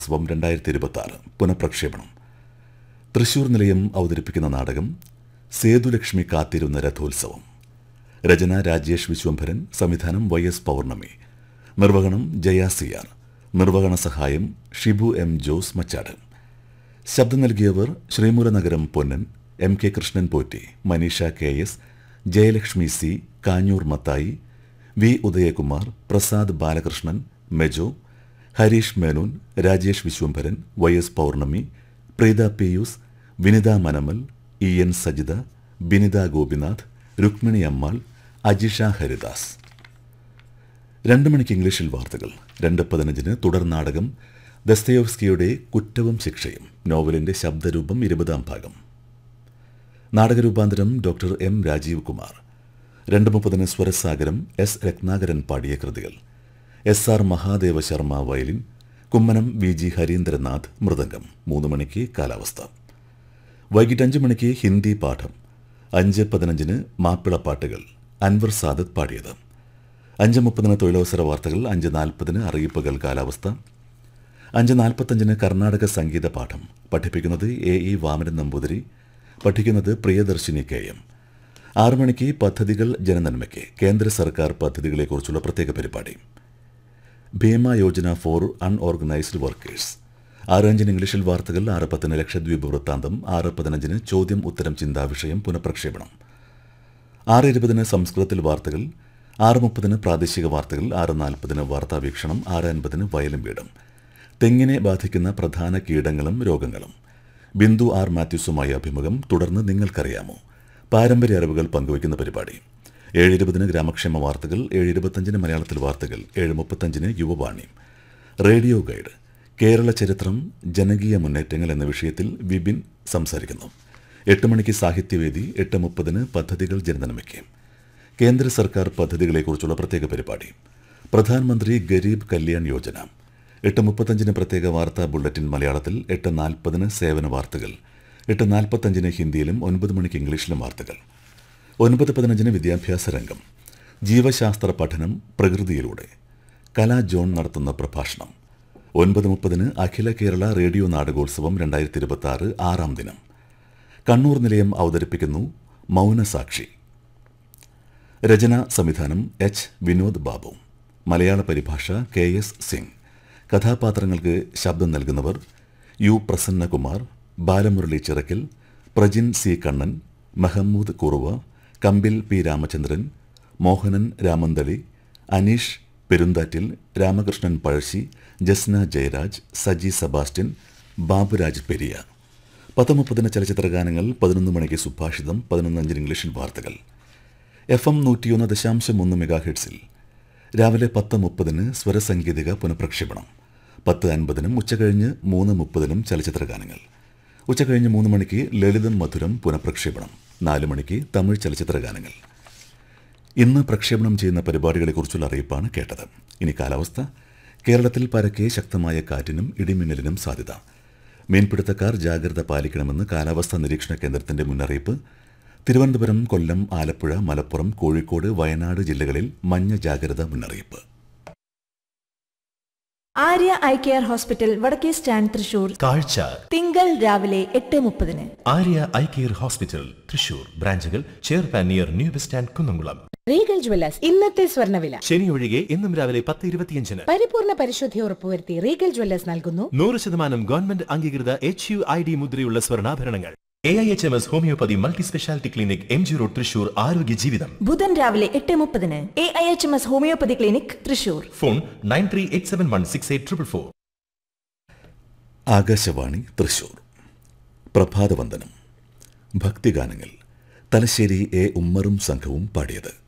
സ്വം രണ്ടായിരത്തി ഇരുപത്തി ആറ് പുനഃപ്രക്ഷേപണം തൃശൂർ നിലയം അവതരിപ്പിക്കുന്ന നാടകം സേതുലക്ഷ്മി കാത്തിരുന്ന രഥോത്സവം രചന രാജേഷ് വിശ്വംഭരൻ സംവിധാനം വൈ എസ് പൗർണമി നിർവഹണം ജയ സി ആർ നിർവഹണ സഹായം ഷിബു എം ജോസ് മച്ചാട് ശബ്ദം നൽകിയവർ Sreemoolanagaram Ponnan M K Krishnan Potti Maneesha K S Jayalakshmi C Kanjoor Mathai V Udayakumar Prasad Balakrishnan Mejo Harish Menon Rajesh Viswambharan Y S Pournami Preetha Pius Vinitha Manamal E N Sajitha Binitha Gopinath Rukmini Ammal Ajisha Haridas രണ്ട് മണിക്ക് ഇംഗ്ലീഷിൽ വാർത്തകൾ രണ്ട് പതിനഞ്ചിന് തുടർ നാടകം ദസ്തയോവ്സ്കിയുടെ കുറ്റവും ശിക്ഷയും നോവലിന്റെ ശബ്ദരൂപം ഇരുപതാം ഭാഗം നാടകരൂപാന്തരം ഡോക്ടർ എം രാജീവ് കുമാർ രണ്ട് മുപ്പതിന് സ്വരസാഗരം എസ് രത്നാകരൻ പാടിയ കൃതികൾ S R Mahadeva Sharma violin Kummanam V G Harindranath mridangam മൂന്ന് മണിക്ക് കാലാവസ്ഥ വൈകിട്ട് അഞ്ച് മണിക്ക് ഹിന്ദി പാഠം അഞ്ച് പതിനഞ്ചിന് മാപ്പിളപ്പാട്ടുകൾ അൻവർ സാദത്ത് പാടിയത് അഞ്ച് മുപ്പതിന് തൊഴിലവസര വാർത്തകൾ അഞ്ച് നാൽപ്പതിന് അറിയിപ്പുകൾ കാലാവസ്ഥ അഞ്ച് നാൽപ്പത്തഞ്ചിന് കർണാടക സംഗീത പാഠം പഠിപ്പിക്കുന്നത് എ ഇ വാമനൻ നമ്പൂതിരി പഠിക്കുന്നത് പ്രിയദർശിനി കെ എം ആറു മണിക്ക് പദ്ധതികൾ ജനനന്മയ്ക്ക് കേന്ദ്ര സർക്കാർ പദ്ധതികളെക്കുറിച്ചുള്ള പ്രത്യേക പരിപാടി Bhima Yojana for unorganised workers ആറ് അഞ്ചിന് ഇംഗ്ലീഷിൽ വാർത്തകൾ ആറ് പത്തിന് ലക്ഷദ്വീപ് വൃത്താന്തം ആറ് പതിനഞ്ചിന് ചോദ്യം ഉത്തരം ചിന്താവിഷയം പുനഃപ്രക്ഷേപണം ആറ് ഇരുപതിന് സംസ്കൃതത്തിൽ വാർത്തകൾ ആറ് മുപ്പതിന് പ്രാദേശിക വാർത്തകൾ ആറ് നാൽപ്പതിന് വാർത്താവീക്ഷണം ആറ് അൻപതിന് വയലും വീടും തെങ്ങിനെ ബാധിക്കുന്ന പ്രധാന കീടങ്ങളും രോഗങ്ങളും ബിന്ദു ആർ മാത്യൂസുമായി അഭിമുഖം തുടർന്ന് നിങ്ങൾക്കറിയാമോ പാരമ്പര്യ അറിവുകൾ പങ്കുവയ്ക്കുന്ന പരിപാടി ഏഴ് ഇരുപതിന് ഗ്രാമക്ഷേമ വാർത്തകൾ ഏഴ് ഇരുപത്തഞ്ചിന് മലയാളത്തിൽ വാർത്തകൾ ഏഴ് മുപ്പത്തഞ്ചിന് യുവവാണി റേഡിയോ ഗൈഡ് കേരള ചരിത്രം ജനകീയ മുന്നേറ്റങ്ങൾ എന്ന വിഷയത്തിൽ വിപിൻ സംസാരിക്കുന്നു എട്ട് മണിക്ക് സാഹിത്യവേദി എട്ട് മുപ്പതിന് പദ്ധതികൾ ജനനന്മയ്ക്ക് കേന്ദ്ര സർക്കാർ പദ്ധതികളെക്കുറിച്ചുള്ള പ്രത്യേക പരിപാടി പ്രധാനമന്ത്രി ഗരീബ് കല്യാൺ യോജന എട്ട് മുപ്പത്തഞ്ചിന് പ്രത്യേക വാർത്താ ബുള്ളറ്റിൻ മലയാളത്തിൽ എട്ട് നാൽപ്പതിന് സേവന വാർത്തകൾ എട്ട് നാൽപ്പത്തഞ്ചിന് ഹിന്ദിയിലും ഒൻപത് മണിക്ക് ഇംഗ്ലീഷിലും വാർത്തകൾ ഒൻപത് പതിനഞ്ചിന് വിദ്യാഭ്യാസ രംഗം ജീവശാസ്ത്ര പഠനം പ്രകൃതിയിലൂടെ കലാ ജോൺ നടത്തുന്ന പ്രഭാഷണം ഒൻപത് മുപ്പതിന് അഖില കേരള റേഡിയോ നാടകോത്സവം രണ്ടായിരത്തി ഇരുപത്തി ആറ് ആറാം ദിനം കണ്ണൂർ നിലയം അവതരിപ്പിക്കുന്നു മൗനസാക്ഷി രചന സംവിധാനം എച്ച് വിനോദ് ബാബു മലയാള പരിഭാഷ കെ എസ് സിംഗ് കഥാപാത്രങ്ങൾക്ക് ശബ്ദം നൽകുന്നവർ U Prasannakumar Balamurali Chirakkal Prajin C Kannan Mehmood Kuruva Kambil P Ramachandran Mohanan Ramanthali Aneesh Perunthattil Ramakrishnan Pazhassi Jasna Jayaraj Saji Sebastian Baburaj Periya പത്ത് മുപ്പതിന് ചലച്ചിത്ര ഗാനങ്ങൾ പതിനൊന്ന് മണിക്ക് സുഭാഷിതം പതിനൊന്നഞ്ചിന് ഇംഗ്ലീഷിൽ വാർത്തകൾ എഫ് എം നൂറ്റിയൊന്ന് ദശാംശം ഒന്ന് മെഗാ ഹെഡ്സിൽ രാവിലെ പത്ത് മുപ്പതിന് സ്വരസംഗീതിക പുനഃപ്രക്ഷേപണം പത്ത് അൻപതിനും ഉച്ചകഴിഞ്ഞ് മൂന്ന് മുപ്പതിനും ചലച്ചിത്ര ഗാനങ്ങൾ ഉച്ചകഴിഞ്ഞ് മൂന്ന് മണിക്ക് ലളിതം മധുരം പുനഃപ്രക്ഷേപണം നാല് മണിക്ക് തമിഴ് ചലച്ചിത്ര ഗാനങ്ങൾ ഇന്ന് പ്രക്ഷേപണം ചെയ്യുന്ന പരിപാടികളെക്കുറിച്ചുള്ള അറിയിപ്പാണ് കേട്ടത് ഇനി കാലാവസ്ഥ കേരളത്തിൽ പരക്കെ ശക്തമായ കാറ്റിനും ഇടിമിന്നലിനും സാധ്യത മീൻപിടുത്തക്കാർ ജാഗ്രത പാലിക്കണമെന്ന് കാലാവസ്ഥാ നിരീക്ഷണ കേന്ദ്രത്തിന്റെ മുന്നറിയിപ്പ് തിരുവനന്തപുരം കൊല്ലം ആലപ്പുഴ മലപ്പുറം കോഴിക്കോട് വയനാട് ജില്ലകളിൽ മഞ്ഞ ജാഗ്രതാ മുന്നറിയിപ്പ് ആര്യ ഐ കെയർ ഹോസ്പിറ്റൽ വടക്കേ സ്റ്റാൻഡ് തൃശൂർ കാഴ്ച തിങ്കൾ രാവിലെ എട്ട് മുപ്പതിന് Arya eye care hospital Thrissur ബ്രാഞ്ചുകൾ ചെയർപാൻ near new bus stand Kunnamkulam Regal jewellers ഇന്നത്തെ സ്വർണ്ണവില ശനി ഒഴികെ ഇന്നും രാവിലെ പത്ത് ഇരുപത്തിയഞ്ചിന് പരിപൂർണ പരിശുദ്ധി ഉറപ്പുവരുത്തി റീഗൽ ജ്വല്ലേഴ്സ് നൽകുന്നു നൂറ് ശതമാനം ഗവൺമെന്റ് അംഗീകൃത എച്ച് യു ഐ ഡി മുദ്രയുള്ള സ്വർണ്ണാഭരണങ്ങൾ A I H M S homoeopathy multi speciality clinic M G road Thrissur ആരോഗ്യ ജീവിതം ബുധൻ രാവിലെ എട്ട് മുപ്പതിന് A I H M S homoeopathy clinic Thrissur phone nine three eight seven one six eight triple four Akashvani Thrissur പ്രഭാതവന്ദനം ഭക്തിഗാനങ്ങൾ തലശ്ശേരി എ ഉമ്മറും സംഘവും പാടിയത്